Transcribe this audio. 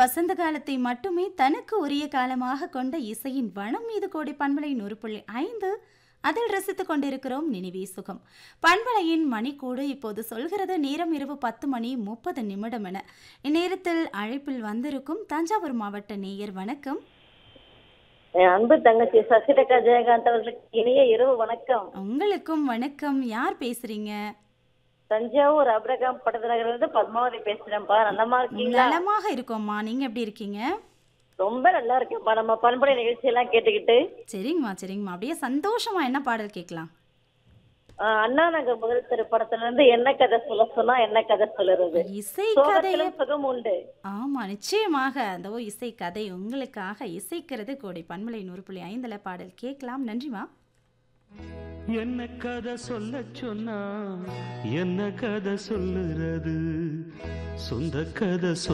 வசந்த காலத்தை மட்டுமே தனக்கு உரிய காலமாக கொண்ட இசையின் வனம் மீது கோடி பண்பலை நூறு புள்ளி ஐந்து அதில் ரசித்துக் கொண்டிருக்கிறோம் நினைவே சுகம் பண்பலையின் மணிக்கூடு இப்போது சொல்கிறது நேரம் இரவு பத்து மணி முப்பது நிமிடம் என இந்நேரத்தில் அழைப்பில் வந்திருக்கும் தஞ்சாவூர் மாவட்ட நேயர் வணக்கம் என் அன்பு தங்கச்சி சசிரேகா ஜெயகாந்த் அவர்களுக்கு இனிய இரவு வணக்கம் உங்களுக்கும் வணக்கம் யார் பேசுறீங்க தஞ்சாவூர் அபிரகாம் பட்டநகர்ல இருந்து பத்மாவதி பேசுறேன்ப்பா நல்லமா இருக்கீங்களா நலமாக இருக்கோம்மா நீங்க எப்படி இருக்கீங்க ரொம்ப நல்லா இருக்கேன்ப்பா நம்ம பண்புடைய நிகழ்ச்சி எல்லாம் கேட்டுக்கிட்டு சரிங்கம்மா சரிங்கம்மா அப்படியே சந்தோஷமா என்ன பாடல் கேட்கலாம் ஆஹ் அண்ணா நகர் முதல் திரைப்படத்துல இருந்து என்ன கதை சொல்ல சொன்னா என்ன கதை சொல்லுறது இசை கதையை சோகத்திலும் சுகம் உண்டு ஆமா நிச்சயமாக அந்த ஓ இசை கதை உங்களுக்காக இசைக்கிறது கோடை பன்மலை நூறு புள்ளி ஐந்துல பாடல் கேட்கலாம் நன்றிமா என்ன கதை சொல்ல சொன்னா என்ன கதை சொல்லுறது சொந்த கதை